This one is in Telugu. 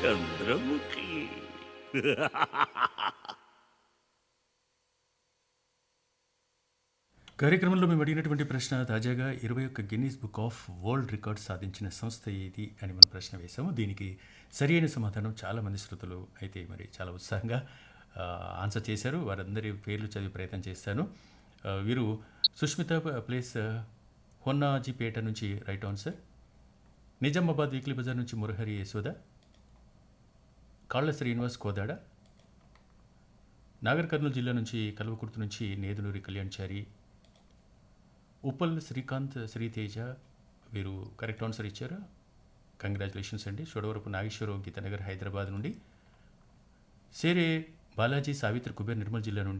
చంద్రముఖి కార్యక్రమంలో మేము అడిగినటువంటి ప్రశ్న తాజాగా ఇరవై ఒక్క Guinness book of world record సాధించిన సంస్థ ఏది అని మనం ప్రశ్న వేశాము దీనికి సరి అయిన సమాధానం చాలామంది శ్రోతలు అయితే మరి చాలా ఉత్సాహంగా ఆ, ఆన్సర్ చేశారు వారందరి పేర్లు చదివే ప్రయత్నం చేస్తాను ఆ, వీరు సుష్మిత ప్లేస్ హొన్నాజీపేట నుంచి రైట్ ఆన్సర్ నిజామాబాద్ వీక్లీ బజార్ నుంచి మురహరి యశోద కాళ్ళ శ్రీనివాస్ కోదాడ నాగర్ కర్నూలు జిల్లా నుంచి కల్వకుర్తి నుంచి నేదులూరి కళ్యాణ్చారి ఉప్పల్ శ్రీకాంత్ శ్రీతేజ వీరు కరెక్ట్ ఆన్సర్ ఇచ్చారు కంగ్రాచులేషన్స్ అండి చోడవరపు నాగేశ్వరరావు గీతానగర్ హైదరాబాద్ నుండి సేరే బాలాజీ సావిత్రి కుబేర్ నిర్మల్ జిల్లా నుండి